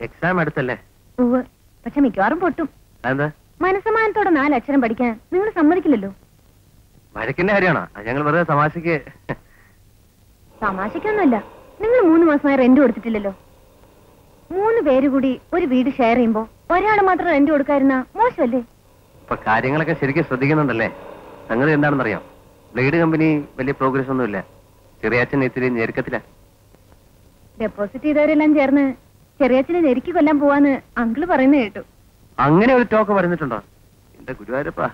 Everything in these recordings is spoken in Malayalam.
എക്സാം അടുത്തല്ലേ ഉവ് പക്ഷെ മിക്കവാറും പൊട്ടും അതെന്താ മനസ്സമാനത്തോടെ നാലക്ഷരം പഠിക്കാൻ നിങ്ങൾ സമ്മതിക്കില്ലല്ലോ വഴക്കിന്റെ കാര്യമാണോ അത് ഞങ്ങൾ വെറുതെ തമാശക്ക് തമാശക്കൊന്നുമല്ല നിങ്ങൾ മൂന്ന് മാസമായി റെന്റ് കൊടുത്തിട്ടില്ലല്ലോ മൂന്ന് പേര് കൂടി ഒരു വീട് ഷെയർ ചെയ്യുമ്പോ ഒരാൾ മാത്രം റെന്റ് കൊടുക്കാതിരുന്ന മോശമല്ലേ ഇപ്പൊ കാര്യങ്ങളൊക്കെ ശരിക്കും ശ്രദ്ധിക്കുന്നുണ്ടല്ലേ സംഗതി എന്താണെന്നറിയാം ബ്ലേഡ് കമ്പനി വലിയ പ്രോഗ്രസ് ഒന്നുമില്ല ചെറിയാച്ചൻ ഇത്തിരി ഞെരുക്കത്തില ഡെപ്പോസിറ്റ് ചെയ്തവരെല്ലാം ചേർന്ന് ചെറിയച്ഛനെ നെരുക്കി കൊല്ലാൻ പോവാന്ന് അങ്കിള് പറയുന്നത് കേട്ടു അങ്ങനെ ഒരു ടോക്ക് പറഞ്ഞിട്ടുണ്ടോ എന്റെ ഗുരുവായൂരപ്പാ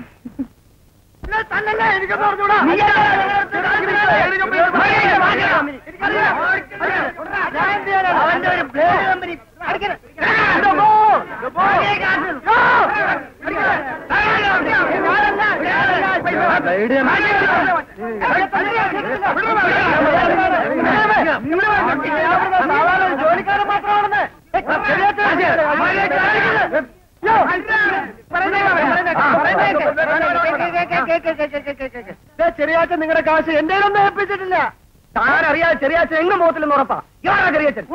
ചെറിയാച്ച നിങ്ങളുടെ കാശ് എന്റെ ഒന്നും ഏൽപ്പിച്ചിട്ടില്ല താനറിയാ ചെറിയാച്ച എങ്ങും പോകത്തില്ലെന്ന് ഉറപ്പാ ഇയാളാ ചെറിയാച്ചൻ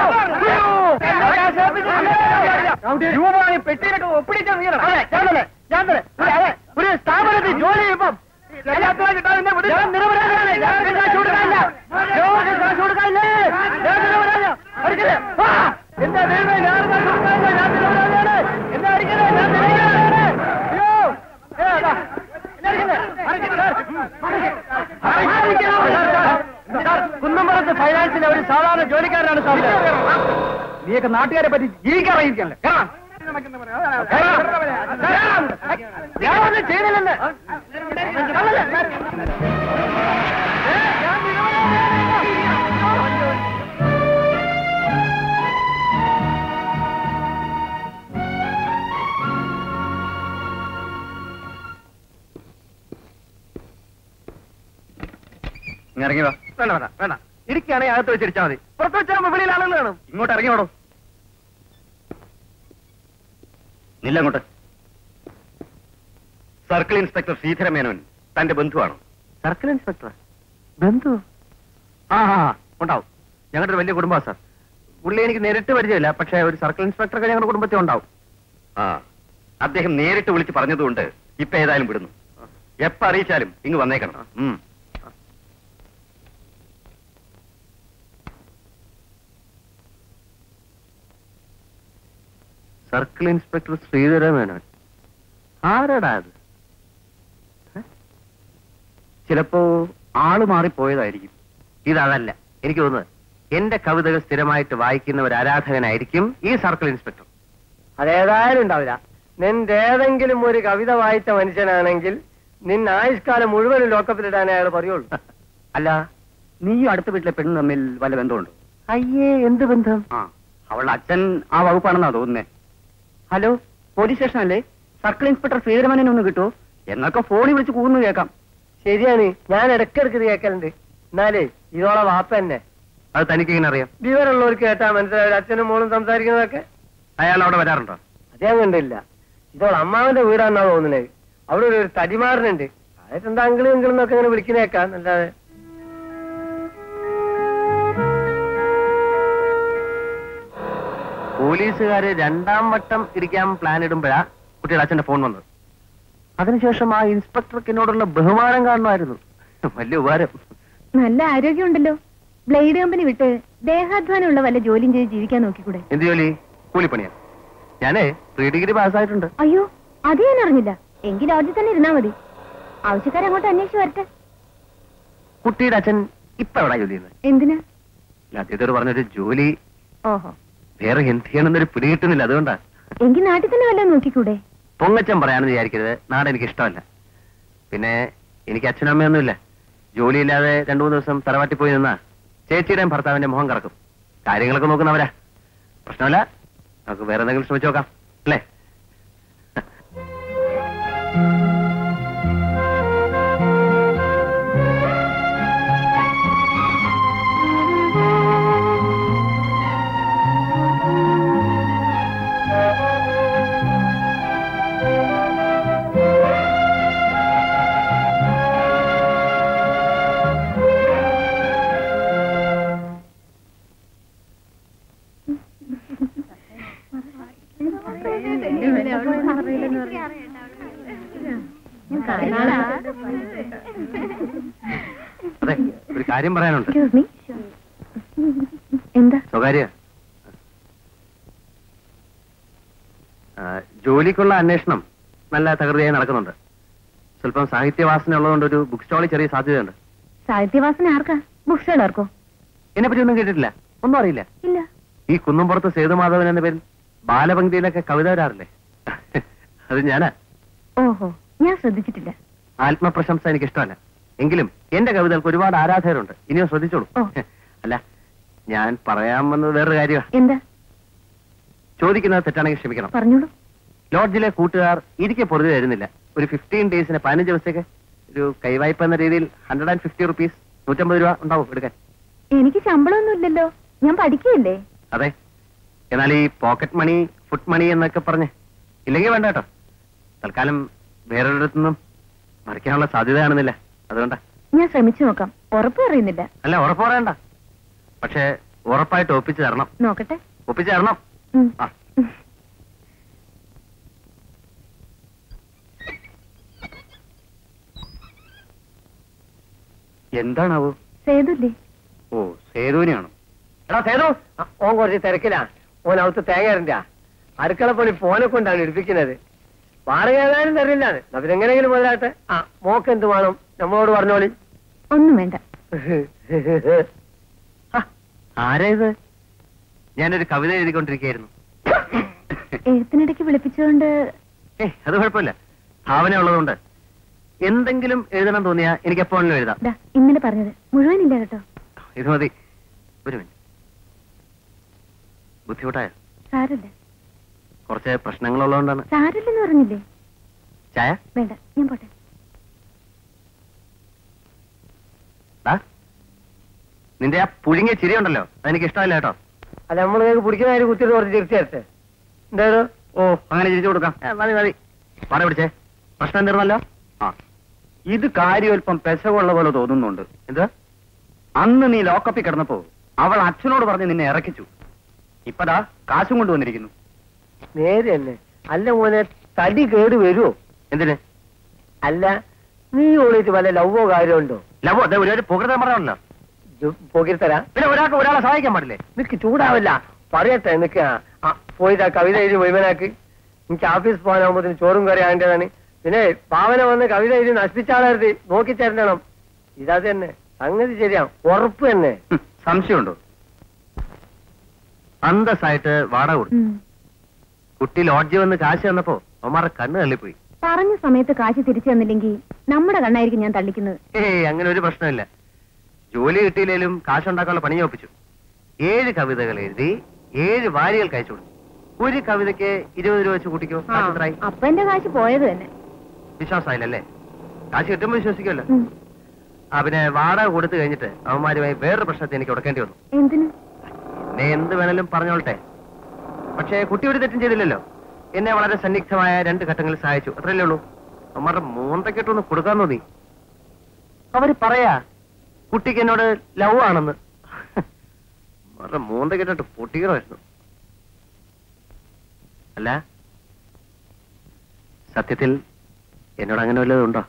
രൂപമായി പെട്ടിയിലിട്ട് ഒപ്പിടിച്ച വീരണം അതെ ഞാൻ തന്നെ ഞാൻ തന്നെ ഒരു- അതെ ഒരു സ്ഥാപനത്തിൽ ജോലി ചെയ്യുമ്പം ചെറിയാത്തവൻ കിട്ടാൻ എന്നെ വിടില്ല. ഞാൻ നിരപരാധിയാണ്. ഞാൻ കാശ് കൊടുക്കാനില്ല. ഞാൻ കാശ് കൊടുക്കാനില്ലേ? ഞാൻ നിരപരാധിയാ. അടിക്കല്ലേ? ആ! എന്റെ ദൈവമേ, ഞാൻ കാശ് കൊടുക്കാനില്ല. ഞാൻ നിരപരാധിയാണ്. എന്നെ അടിക്കല്ലേ? ഞാൻ നിരപരാധിയാണ്. അയ്യോ! ഏ, അതാ. എന്നെ അടിക്കല്ലേ? അടിക്കല്ലേ? സാർ, കുന്നമ്പലത്ത് ഫൈനാൻസിലെ ഒരു സാധാരണ ജോലിക്കാരനാണ് സാർ നീയൊക്കെ നാട്ടുകാരെ പറ്റി ജീവിക്കറിയിക്കല്ലേ ഞാനൊന്നും ചെയ്തില്ലെന്ന് ഇറങ്ങി വാ വേണ്ട വേണ്ട വേണ്ട ഇരിക്കുകയാണെങ്കിൽ അകത്ത് വെച്ചിരിച്ചാൽ മതി പുറത്ത് വെച്ചാൽ വെളിയിൽ ആളെന്ന് കാണും ഇങ്ങോട്ട് ഇറങ്ങി വേണോ നില്ല അങ്ങോട്ട് സർക്കിൾ ഇൻസ്പെക്ടർ ശ്രീധര മേനോൻ തന്റെ ബന്ധുവാണോ സർക്കിൾ ഇൻസ്പെക്ടർ ബന്ധു ആ ആ ആ, ഉണ്ടാവും ഞങ്ങളുടെ ഒരു വലിയ കുടുംബമാണ് സാർ പുള്ളി എനിക്ക് നേരിട്ട് പരിചയമില്ല പക്ഷേ ഒരു സർക്കിൾ ഇൻസ്പെക്ടർ ഒക്കെ ഞങ്ങളുടെ കുടുംബത്തിൽ ഉണ്ടാവും ആ അദ്ദേഹം നേരിട്ട് വിളിച്ച് പറഞ്ഞതുകൊണ്ട് ഇപ്പൊ ഏതായാലും വിടുന്നു എപ്പ അറിയിച്ചാലും ഇങ്ങ് വന്നേക്കണം ഉം. സർക്കിൾ ഇൻസ്പെക്ടർ ശ്രീധര മേനോൻ ആരാടാ അത് ഏ? ചിലപ്പോ ആള് മാറിപ്പോയതായിരിക്കും ഇതതല്ല എനിക്ക് തോന്നുന്നത് എന്റെ കവിതകൾ സ്ഥിരമായിട്ട് വായിക്കുന്ന ഒരു ആരാധകനായിരിക്കും ഈ സർക്കിൾ ഇൻസ്പെക്ടർ അതേതായാലും ഉണ്ടാവില്ല നിന്റെ ഏതെങ്കിലും ഒരു കവിത വായിച്ച മനുഷ്യനാണെങ്കിൽ നിന്നെ ആയുഷ്കാലം മുഴുവനും ലോക്കപ്പിലിടാനേ അയാൾ പറയുള്ളൂ അല്ല നീയും അടുത്ത വീട്ടിലെ പെണ്ണും തമ്മിൽ വല്ല ബന്ധമുണ്ടോ അയ്യേ എന്ത് ബന്ധം ആ അവളുടെ അച്ഛൻ ആ വകുപ്പാണെന്നാ തോന്നുന്നേ ഹലോ പോലീസ് സ്റ്റേഷൻ അല്ലേ സർക്കിൾ ഇൻസ്പെക്ടർ ശ്രീധരമനെ ഒന്ന് കിട്ടുമോ എന്നൊക്കെ ഫോണിൽ വിളിച്ച് കൂന്നു കേൾക്കാം ശരിയാണ് ഞാൻ ഇടയ്ക്കിടയ്ക്ക് ഇത് കേൾക്കലുണ്ട് എന്നാലേ ഇതോളെ വാപ്പ തന്നെ അത് തനിക്ക് എങ്ങനെ അറിയാം വിവരമുള്ളവർക്ക് കേട്ടാ മനസ്സിലാവില്ല അച്ഛനും മോളും സംസാരിക്കുന്നതൊക്കെ അയാൾ അവിടെ വരാറുണ്ടോ അതേ കണ്ടില്ല ഇതോളെ അമ്മാവന്റെ വീടാണെന്നാ തോന്നുന്നത് അവിടെ ഒരു തടിമാറിനുണ്ട് അതെന്താ അങ്കിളും ഇങ്കിളും എന്നൊക്കെ ഇങ്ങനെ വിളിക്കുന്നേക്കാം അല്ലാതെ പോലീസുകാര് രണ്ടാം വട്ടം ഇരിക്കാൻ പ്ലാൻ ഇടുമ്പോഴാ കുട്ടിയുടെ അച്ഛന്റെ ഫോൺ വന്നത് അതിനുശേഷം ആ ഇൻസ്പെക്ടർക്ക് എന്നോടുള്ള ബഹുമാനം കാണുമായിരുന്നു വലിയ ഉപകാരം നല്ല ആരോഗ്യമുണ്ടല്ലോ ബ്ലേഡ് കമ്പനി വിട്ട് ദേഹാധ്വാനമുള്ള വല്ല ജോലിയും ചെയ്ത് ജീവിക്കാൻ നോക്കിക്കൂടെ എന്ത് ജോലി കൂലിപ്പണിയാ ഞാനേ പ്രീ ഡിഗ്രി പാസ്സായിട്ടുണ്ട് അയ്യോ അത് ഞാൻ അറിഞ്ഞില്ല എങ്കിൽ അവിടെ തന്നെ ഇരുന്നാ മതി ആവശ്യക്കാരെ അങ്ങോട്ട് അന്വേഷിച്ച് വരട്ടെ കുട്ടിയുടെ അച്ഛൻ ഇപ്പൊ എവിടാ ജോലി ചെയ്യുന്നത് എന്തിനാ ഇല്ല, അദ്ദേഹത്തോട് പറഞ്ഞൊരു ജോലി ഓഹോ വേറെ എന്ത് ചെയ്യണമെന്നൊരു പിടി കിട്ടുന്നില്ല അതുകൊണ്ടാ എങ്കിൽ നാട്ടിൽ തന്നെ വല്ലതും നോക്കിക്കൂടെ പൊങ്ങച്ചൻ പറയാണെന്ന് വിചാരിക്കരുത് നാട് എനിക്ക് ഇഷ്ടമല്ല പിന്നെ എനിക്ക് അച്ഛനും അമ്മയൊന്നുമില്ല ജോലിയില്ലാതെ രണ്ടു മൂന്ന് ദിവസം തറവാട്ടി പോയി നിന്നാ ചേച്ചിയുടെയും ഭർത്താവിന്റെ മുഖം കറക്കും കാര്യങ്ങളൊക്കെ നോക്കുന്നവരാ പ്രശ്നമല്ല നമുക്ക് വേറെ എന്തെങ്കിലും ശ്രമിച്ചു നോക്കാം അല്ലേ അതെ ഒരു കാര്യം പറയാനുണ്ട് എക്സ്ക്യൂസ് മീ എന്താ സ്വകാര്യ ആ, ജോലിക്കുള്ള അന്വേഷണം നല്ല തകൃതിയായി നടക്കുന്നുണ്ട് സ്വല്പം സാഹിത്യവാസന ഉള്ളതുകൊണ്ട് ഒരു ബുക്ക് സ്റ്റാളിൽ ചെറിയ സാധ്യതയുണ്ട് സാഹിത്യവാസന ആർക്കാ ബുക്ക് സ്റ്റാളാർക്കോ എന്നെ പറ്റി ഒന്നും കേട്ടിട്ടില്ല ഒന്നും അറിയില്ല ഇല്ല ഈ കുന്നുംപുറത്ത് സേതുമാധവൻ എന്ന പേരിൽ ബാലപംക്തിയിലൊക്കെ കവിത വരാറില്ലേ അത് ഞാനാ ഓഹോ ഞാൻ ശ്രദ്ധിച്ചിട്ടില്ല ആത്മപ്രശംസ എനിക്ക് ഇഷ്ടമല്ല എങ്കിലും എന്റെ കവിതകൾക്ക് ഒരുപാട് ആരാധകരുണ്ട് ഇനിയും ശ്രദ്ധിച്ചോളൂ ഓ. അല്ല ഞാൻ പറയാൻ വന്നത് വേറൊരു കാര്യമാണ് എന്താ ചോദിക്കുന്നത് തെറ്റാണെങ്കിൽ ക്ഷമിക്കണം പറഞ്ഞോളൂ ലോഡ്ജിലെ കൂട്ടുകാർ ഇരിക്കെ പൊറുതി തരുന്നില്ല ഒരു ഫിഫ്റ്റീൻ ഡേയ്സിന് പതിനഞ്ച് ദിവസത്തേക്ക് ഒരു കൈവായ്പ എന്ന രീതിയിൽ ഹൺഡ്രഡ് ആൻഡ് ഫിഫ്റ്റി റുപ്പീസ് നൂറ്റമ്പത് രൂപ ഉണ്ടാവും എടുക്കാൻ എനിക്ക് ശമ്പളമൊന്നും ഇല്ലല്ലോ ഞാൻ പഠിക്കുകയല്ലേ അതെ എന്നാൽ ഈ പോക്കറ്റ് മണി ഫുഡ് മണി എന്നൊക്കെ പറഞ്ഞ് ഇല്ലെങ്കിൽ വേണ്ട കേട്ടോ തൽക്കാലം വേറൊരിടത്തുനിന്നും മറിക്കാനുള്ള സാധ്യത കാണുന്നില്ല അതുകൊണ്ടാ ഞാൻ ശ്രമിച്ചു നോക്കാം ഉറപ്പ് പറയുന്നില്ല അല്ല ഉറപ്പ് പറയണ്ട പക്ഷേ ഉറപ്പായിട്ട് ഒപ്പിച്ചു തരണം നോക്കട്ടെ ഒപ്പിച്ചു തരണം ഉം. ആ എന്താണാവോ സേതുല്ലേ ഓ സേതുവിനെയാണോ എടാ സേതു ആ, ഓൻ കുറച്ച് തിരക്കിലാ ഓൻ അവിടുത്തെ തേങ്ങ അടുക്കള പണി ഫോനെ കൊണ്ടാണ് എടുപ്പിക്കുന്നത് വാടക ഏതായാലും തരില്ല അവരെങ്ങനെങ്കിലും മുതലാട്ടെ ആ മോക്ക് എന്ത് വേണം നമ്മളോട് പറഞ്ഞോളി ഒന്നും വേണ്ട ആ, ആരാ ഇത് ഞാനൊരു കവിത എഴുതിക്കൊണ്ടിരിക്കുകയായിരുന്നു എഴുത്തിനിടയ്ക്ക് വിളിപ്പിച്ചുകൊണ്ട് ഏ അത് കുഴപ്പമില്ല ഭാവന ഉള്ളതുകൊണ്ട് എന്തെങ്കിലും എഴുതണം തോന്നിയാ എനിക്ക് എപ്പോഴും എഴുതാം ദാ, ഇന്നലെ പറഞ്ഞത് മുഴുവനില്ല കേട്ടോ ഇത് മതി ഒരു മിനിറ്റ് ബുദ്ധിമുട്ടായ സാരല്ല കുറച്ച് പ്രശ്നങ്ങളുള്ളതുകൊണ്ടാണ് സാരല്ലെന്ന് പറഞ്ഞില്ലേ ചായ വേണ്ട ഞാൻ പോട്ടെ ദാ, നിന്റെ ആ പുഴുങ്ങിയ ചിരി ഉണ്ടല്ലോ അതെനിക്ക് ഇഷ്ടമല്ല കേട്ടോ അല്ല നമ്മൾ പിടിക്കുന്ന കാര്യം കുത്തിയിട്ട് കുറച്ച് തിരിച്ചു തരട്ടെ എന്തായാലും ഓ അങ്ങനെ ചിരിച്ചു കൊടുക്കാം ഏ, മതി മതി പാട പിടിച്ചേ പ്രശ്നം തീർന്നല്ലോ ആ ഇത് കാര്യമല്പം പെശകുള്ള പോലെ തോന്നുന്നുണ്ട് എന്ത് അന്ന് നീ ലോക്കപ്പിൽ കിടന്നപ്പോ അവൾ അച്ഛനോട് പറഞ്ഞ് നിന്നെ ഇറക്കിച്ചു ഇപ്പതാ കാശും കൊണ്ടുവന്നിരിക്കുന്നു നേരെ തന്നെ അല്ല മോനെ തടി കേട് വരുമോ എന്തിന് അല്ല നീ ഓളിയിട്ട് വല്ല ലവോ കാര്യമുണ്ടോ ലവോ അതെ ഒരു പുകൃതം പറയാമല്ലോ പോകിത്തരാ പിന്നെ ഒരാൾക്ക് ഒരാളെ സഹായിക്കാൻ പാടില്ലേ നിനക്ക് ചൂടാവില്ല പറയട്ടെ നിനക്ക് ആ പോയിട്ട് ആ കവിത എഴുതി മുഴുവനാക്ക് എനിക്ക് ഓഫീസ് പോകാനാകുമ്പോഴത്തേന് ചോറും കറി ആകേണ്ടതാണ് പിന്നെ ഭാവന വന്ന് കവിത എഴുതി നശിപ്പിച്ചാളരുത് നോക്കി തരണം ഇതാ തന്നെ സംഗതി ശരിയാ ഉറപ്പ് തന്നെ ഹും, സംശയമുണ്ടോ അന്തസ്സായിട്ട് വാടക കൊടുത്തു ഉം. കുട്ടി ലോഡ്ജ് വന്ന് കാശ് തന്നപ്പോ അവന്മാരുടെ കണ്ണ് തള്ളിപ്പോയി പറഞ്ഞ സമയത്ത് കാശ് തിരിച്ചു തന്നില്ലെങ്കിൽ നമ്മുടെ കണ്ണായിരിക്കും ഞാൻ തള്ളിക്കുന്നത് ഏയ് അങ്ങനെ ഒരു പ്രശ്നമില്ല ജോലി കിട്ടിയില്ലേലും കാശുണ്ടാക്കാനുള്ള പണി ഒപ്പിച്ചു ഏഴ് കവിതകൾ എഴുതി ഏഴ് വാരികൾക്ക് അയച്ചു കൊടുത്തു ഒരു കവിതയ്ക്ക് ഇരുപത് രൂപ വെച്ച് കൂട്ടിക്കോ കാശ് എത്രയായി അപ്പൊ എന്റെ കാശ് പോയത് തന്നെ വിശ്വാസമായില്ലല്ലേ കാശ് കിട്ടുമ്പോൾ വിശ്വസിക്കുമല്ലോ ഉം. ആ പിന്നെ വാടക കൊടുത്തു കഴിഞ്ഞിട്ട് അവന്മാരുമായി വേറൊരു പ്രശ്നത്തെ എനിക്ക് ഉടക്കേണ്ടി വന്നു എന്തിന് എന്നെ എന്ത് വേണേലും പറഞ്ഞോളട്ടെ പക്ഷേ കുട്ടി ഒരു തെറ്റും ചെയ്തില്ലല്ലോ എന്നെ വളരെ സന്നിഗ്ധമായ രണ്ട് ഘട്ടങ്ങളിൽ സഹായിച്ചു അത്രയല്ലേ ഉള്ളൂ അവന്മാരുടെ മൂന്തക്കെട്ടൊന്ന് കൊടുക്കാൻ തോന്നി അവര് പറയാ കുട്ടിക്ക് എന്നോട് ലവ് ആണെന്ന് അവരുടെ മൂന്തക്കെട്ടിട്ട് പൊട്ടിക്കണമായിരുന്നു അല്ല സത്യത്തിൽ എന്നോട് അങ്ങനെ വല്ലതും ഉണ്ടോ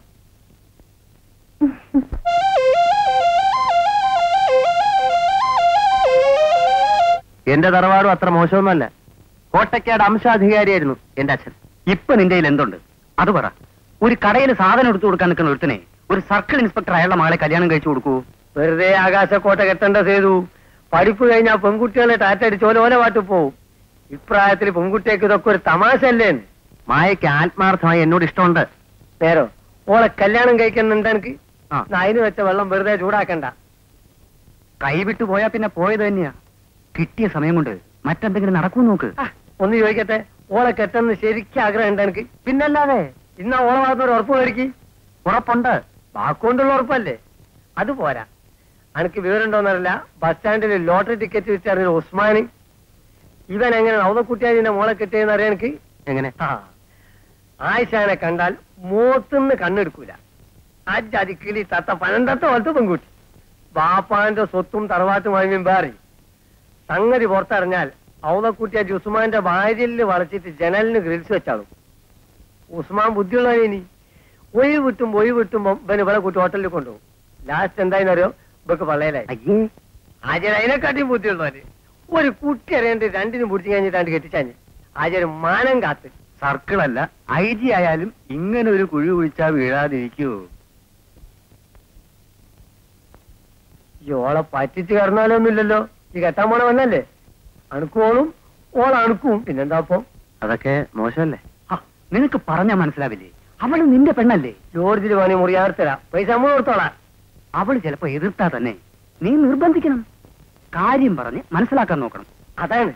എന്റെ തറവാടും അത്ര മോശമൊന്നുമല്ല കോട്ടയ്ക്കാട് അംശാധികാരിയായിരുന്നു എന്റെ അച്ഛൻ ഇപ്പൊ നിന്റെ കയ്യിൽ എന്തുണ്ട് അത് പറ ഒരു കടയിൽ സാധനം എടുത്തു കൊടുക്കാൻ നിൽക്കുന്ന ഒരുത്തനെ ഒരു സർക്കിൾ ഇൻസ്പെക്ടർ അയാളുടെ മകളെ കല്യാണം കഴിച്ചു കൊടുക്കൂ വെറുതെ ആകാശക്കോട്ട കെട്ടേണ്ട ചെയ്തു പഠിപ്പ് കഴിഞ്ഞാൽ പെൺകുട്ടികളെ ടാറ്റടിച്ച് ഓല ഓല പാട്ട് പോവും ഇപ്രായത്തിൽ പെൺകുട്ടിയൊക്കെ ഇതൊക്കെ ഒരു തമാശ അല്ലേ മായയ്ക്ക് ആത്മാർത്ഥമായി എന്നോട് ഇഷ്ടമുണ്ട് നേരോ ഓളെ കല്യാണം കഴിക്കുന്നുണ്ട് എനിക്ക് ആ. അതിന് വെച്ച വെള്ളം വെറുതെ ചൂടാക്കണ്ട കൈവിട്ടു പോയാ പിന്നെ പോയത് തന്നെയാ കിട്ടിയ സമയം കൊണ്ട് മറ്റെന്തെങ്കിലും നടക്കും നോക്ക് ആ, ഒന്ന് ചോദിക്കട്ടെ ഓളെ കെട്ടെന്ന് ശരിക്കും ആഗ്രഹം ഉണ്ട് എനിക്ക് പിന്നല്ലാതെ ഇന്നാ ഓളെ ഭാഗത്ത് ഉറപ്പ് മേടിക്ക് ഉറപ്പുണ്ട് വാക്കുകൊണ്ടുള്ള ഉറപ്പല്ലേ അത് പോരാ എനിക്ക് വിവരമുണ്ടോന്നറിയില്ല ബസ് സ്റ്റാൻഡിൽ ലോട്ടറി ടിക്കറ്റ് വിറ്ററിഞ്ഞ ഉസ്മാന് ഇവൻ എങ്ങനെ നവതക്കുട്ടിയാജിന്റെ മോളെ കിട്ടിയെന്ന് അറിയാൻ എനിക്ക് എങ്ങനെ ആ. ആയിഷാനെ കണ്ടാൽ മൂത്തുന്ന് കണ്ണെടുക്കൂല അജാതി കിളി തത്ത പനന്തത്ത പോലത്തെ പെൺകുട്ടി ബാപ്പാന്റെ സ്വത്തും തറവാട്ടുമായും വേറി സംഗതി പുറത്തറിഞ്ഞാൽ ഔതക്കുട്ടിയാജി ഉസ്മാന്റെ വാര്യലിൽ വളച്ചിട്ട് ജനലിന് ഗ്രിൽസ് വെച്ചാളും ഉസ്മാൻ ബുദ്ധിയുള്ളവനി ഒഴി വിട്ടും ഒഴി വിട്ടുമ്പോ ഇവന് ഇവിടെ കൂട്ടി ഹോട്ടലിൽ കൊണ്ടുപോകും ലാസ്റ്റ് എന്തായെന്നറിയോ ഇവക്ക് പള്ളയിലായി അയ്യേ ആചാര്യ അതിനെക്കാട്ടിയും ബുദ്ധിയുള്ളവര് ഒരു കുട്ടി അറിയാണ്ട് രണ്ടിനും പിടിച്ചു കഴിഞ്ഞിട്ടാണ്ട് കെട്ടിച്ചാഞ്ഞ് ആചാര്യ മാനം കാത്ത് സർക്കിളല്ല ഐ ജി ആയാലും ഇങ്ങനെ ഒരു കുഴി കുഴിച്ചാ വീഴാതിരിക്കൂ ഈ ഓളെ പറ്റിച്ച് കടന്നാലൊന്നുമില്ലല്ലോ ഈ കെട്ടാൻ പോണ വന്നല്ലേ അണുക്കോളും ഓൾ അണുക്കും പിന്നെന്താ അപ്പൊ അതൊക്കെ മോശമല്ലേ ആ, നിനക്ക് പറഞ്ഞാ മനസ്സിലാവില്ലേ അവള് നിന്റെ പെണ്ണല്ലേ ജോർജിന് പണി മുറിയാർത്തരാ പൈസ നമ്മൾ കൊടുത്തോളാം അവള് ചിലപ്പോ എതിർത്താ തന്നെ നീ നിർബന്ധിക്കണം കാര്യം പറഞ്ഞ് മനസ്സിലാക്കാൻ നോക്കണം അതാണ്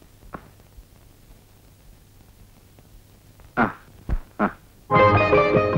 ആ ആ